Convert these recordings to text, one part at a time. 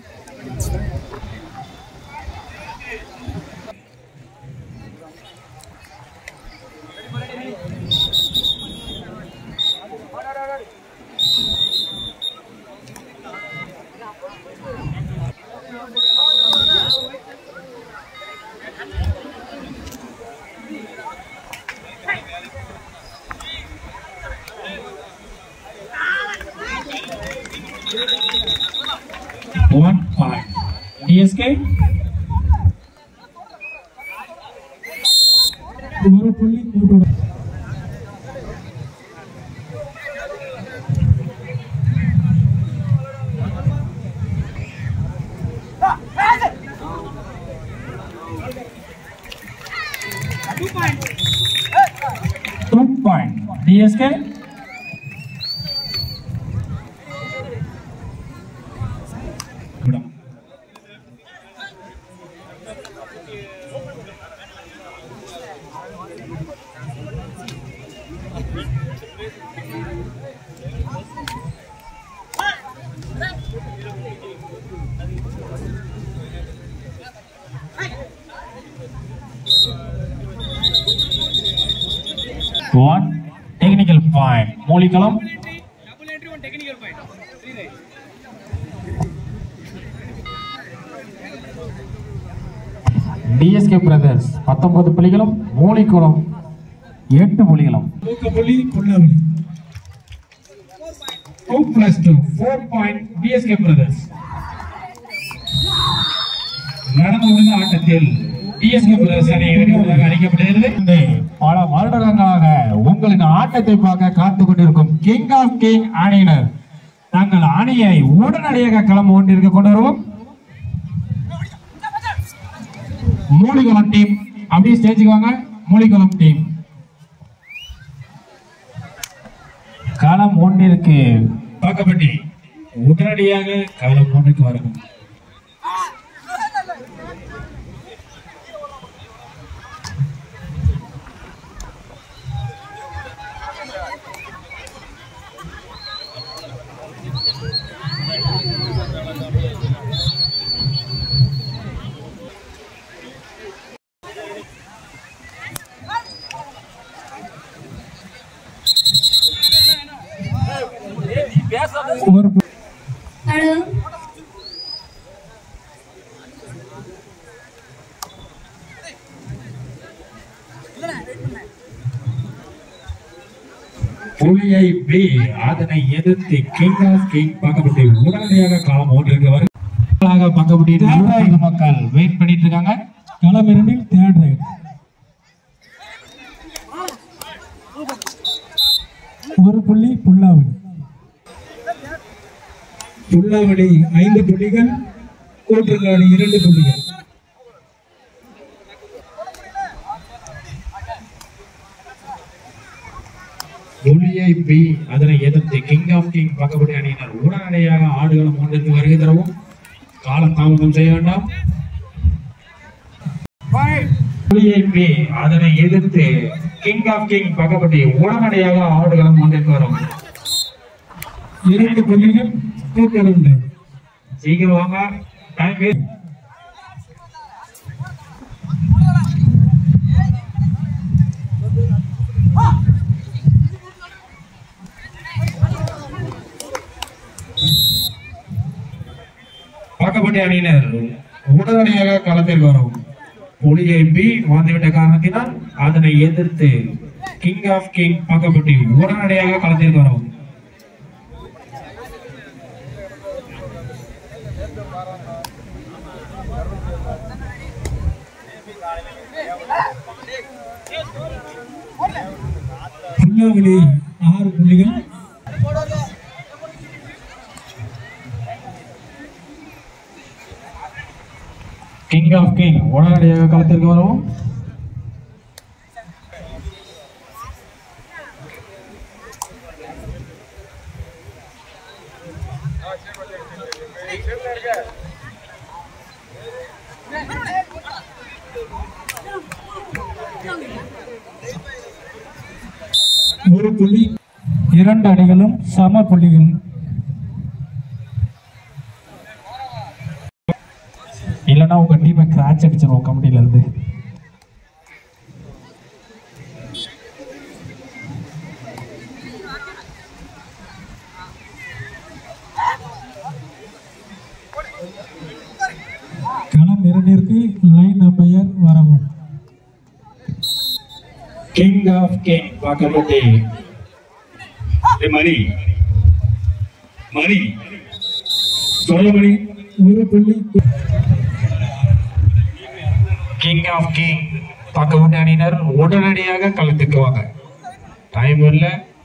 One point. DSK. ஒரு புள்ளி கூட்டுறவு Two point. DSK. விடம். One technical point. மூலிகளம் double entry one technical point three right TSK brothers பத்தொன்பது புள்ளிகளும் மூலிக்குளம் எட்டு புள்ளிகளும் புள்ளி புள்ளி two plus two four point TSK brothers நடந்து முடிந்த ஆட்டத்தில் டிஎஸ்கே பிரதர்ஸ் அணி வெற்றிபெற்றதாக அறிக்கப்படுகிறது இந்த பல வருடங்களாக உங்களின் ஆட்டத்தை பார்க்க காத்துக் கொண்டிருக்கும் கிங் ஆஃப் கிங் அணியினர் தங்கள் அணியை உடனடியாக களம் ஒன்றிற்கு கொண்டு வருவோம் மூலிகுளம் டீம் அப்படியே ஸ்டேஜுக்கு வாங்க மூலிகுளம் டீம் களம் ஒன்றிற்கு பார்க்கப்பட்டி உடனடியாக களம் ஒன்றுக்கு வரவும் ஒரு ஹலோ புலியை பி அதனை எதிர்த்து கிங் ஆஃப் கிங் பக்கப்பட்டி உடனடியாக களம் ஒன்றிற்கு வருகிறாக பக்கப்பட்டி மக்கள் வெயிட் பண்ணிட்டு இருக்காங்க களம் இரண்டில் தேர்ட் ரைட் ஒரு புள்ளி புல்லாவடி புல்லாவடி ஐந்து புள்ளிகள் கூட்டுக்காடி இரண்டு புள்ளிகள் புலியை பி அதனை எதிர்த்து கிங் ஆஃப் கிங் பக்கபடி அணியினர் உடனடியாக ஆடுகளம் ஒன்றிற்கு வருகை தரவும் காலம் தாமதம் செய்ய வேண்டாம் புலியை பி அதனை எதிர்த்து கிங் ஆஃப் கிங் பக்கபடி உடனடியாக ஆடுகளம் ஒன்றிற்கு வரும் இரண்டு புள்ளிகள் கூட்டுறவு சீக்கிரம் வாங்க டைம் வேஸ்ட் பக்கப்பட்டி அணியினர் உடனடியாக களத்திற்கு வரவும் புலியை பி வந்துவிட்ட காரணத்தினால் அதனை எதிர்த்து கிங் ஆஃப் கிங் பக்கப்பட்டி உடனடியாக களத்திற்கு வரவும் புல்லாவளி ஆறு புள்ளிகள் கிங் ஆஃப் கிங் உடனடியாக களத்திற்கு வரவும் ஒரு புள்ளி இரண்டு அணிகளும் சம புள்ளிகள் இல்லைன்னா உங்க டீமை கிராச் அடிச்சிருவோம் கமிட்டில இருந்து களம் இரண்டிற்கு லைன் அம்பையர் வரவும் கிங் ஆஃப் கிங் பார்க்கப்பட்டு ஏய் மணி மணி சொல்ல மணி ஒரு புள்ளி கிங் ஆஃப் கிங் பக்கவட்ட அணியினர் உடனடியாக களத்துக்கு வாங்க டைம் இல்ல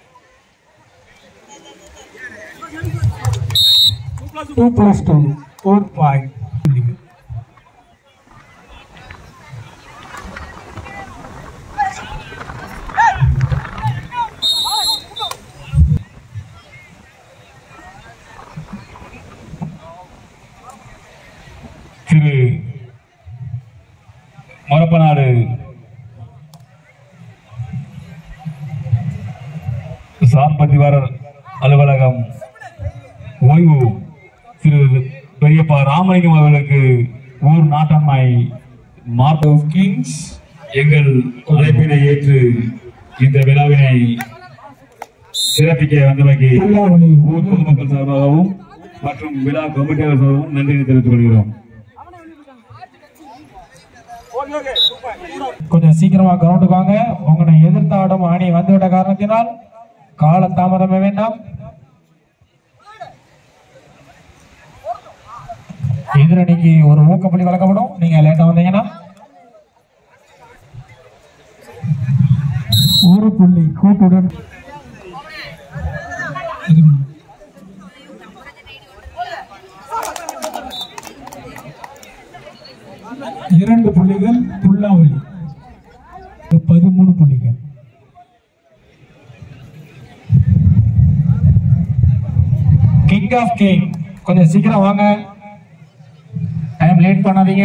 two plus two four point Thiru Marappanadu சார்பதிவாரர் அலுவலகம் ஓய்வு திரு பெரியப்பா ராமலிங்கம் அவர்களுக்கு ஊர் நாட்டம்மாய் மார்க் ஆஃப் கிங்ஸ் எங்கள் அழைப்பினை ஏற்று இந்த விழாவினை சிறப்பிக்க வந்தமைக்கு புல்லாவளி ஊர் பொதுமக்கள் சார்பாகவும் மற்றும் விழா கமிட்டியாளர் சார்பாகவும் நன்றியை தெரிவித்துக் கொள்கிறோம் கொஞ்சம் சீக்கிரமா கிரவுண்டுக்கு வாங்க உங்களை எதிர்த்து ஆடும் அணி வந்துவிட்ட காரணத்தினால் கால தாமதமே வேண்டாம் எதிரணிக்கு ஒரு ஊக்கப்புள்ளி வழங்கப்படும் நீங்க லேட்டா வந்தீங்கன்னா ஒரு புள்ளி கூட்டுடன் இரண்டு புள்ளிகள் புல்லாவளி பதிமூணு புள்ளிகள் கிங் ஆஃப் கிங் கொஞ்சம் சீக்கிரம் வாங்க டைம் லேட் பண்ணாதீங்க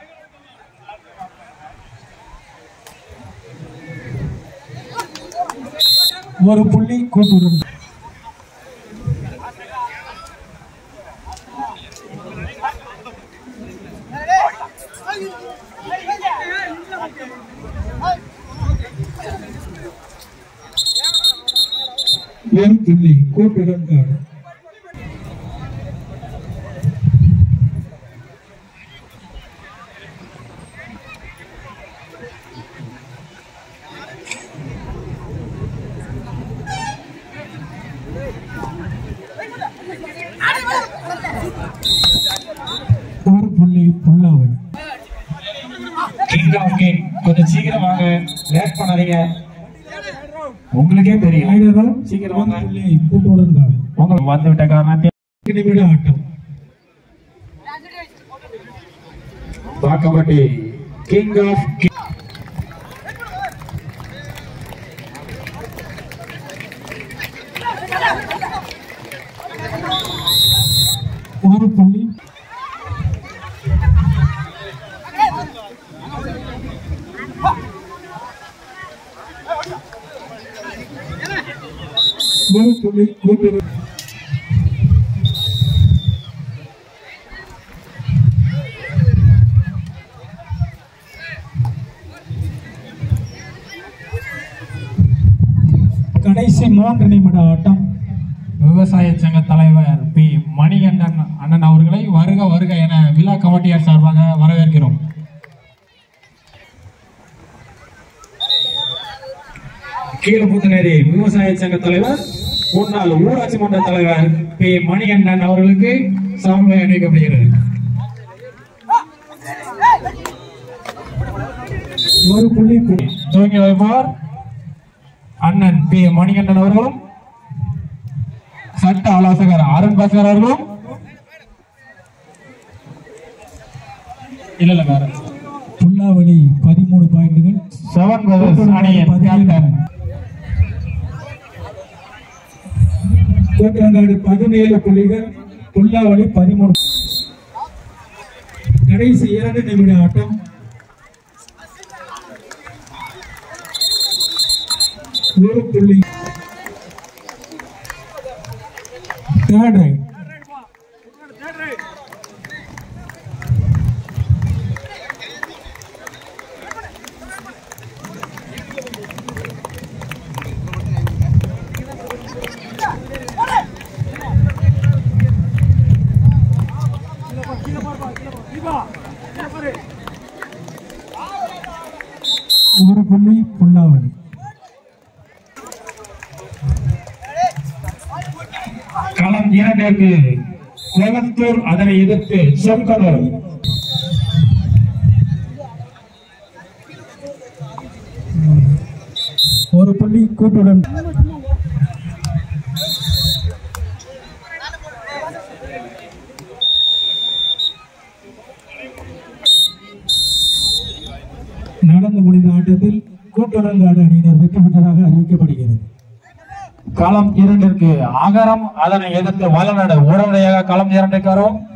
ஒரு புள்ளி கூட்டுடன் ஒரு புள்ளி கூட்டுடன் காடு ஒரு புள்ளி புல்லாவளி கிங் ஆஃப் கிங் கொஞ்சம் சீக்கிரம் வாங்க லேட் பண்ணாதீங்க உங்களுக்கே தெரியும் ஐநூறு சீக்கிரம் ஒரு வாங்க புள்ளி கூட்டுடன் காடு உங்களுக்கு வந்து விட்ட காரணத்தில் நிமிட ஆட்டம் பார்க்கப்பட்டு கிங் ஆஃப் கிங் ஒரு புள்ளி ஒரு புள்ளி கூட்டுடன் கடைசி மூன்று நிமிட ஆட்டம் விவசாய சங்க தலைவர் பி மணிகண்டன் அண்ணன் அவர்களை வருக வருக என விழா கமிட்டியார் சார்பாக வரவேற்கிறோம் கீழப்புத்தநேரி விவசாய சங்க தலைவர் முன்னாள் ஊராட்சி மன்ற தலைவர் பி மணிகண்டன் அவர்களுக்கு சால்வை அணிவிக்கப்படுகிறது ஒரு புள்ளி புள்ளி துவங்கி வைப்பார் அண்ணன் பி மணிகண்டன் அவர்களும் சட்ட ஆலோசகர் அருண் பாஸ்கர் அவர்களும் இல்ல இல்ல வேற புல்லாவளி பதிமூணு பாயிண்டுகள் செவன் பிரதர்ஸ் அணியின் கேப்டன் தோற்றங்காடு பதினேழு புள்ளிகள் புல்லாவளி பதிமூணு கடைசி இரண்டு நிமிட ஆட்டம் ஒரு புள்ளி தேர்ட் ரைட் இரண்டிற்கு கோயம்புத்தூர் அதனை எதிர்த்து சொற்களூர் ஒரு புள்ளி கூட்டுடன் நடந்து முடிந்த ஆட்டத்தில் கூட்டுறங்காடு அணியினர் வெற்றி பெற்றதாக அறிவிக்கப்படுகிறது களம் இரண்டிற்கு அகரம் அதனை எதிர்த்து வல்லநாடு உடனடியாக களம் இரண்டுக்கு வரும்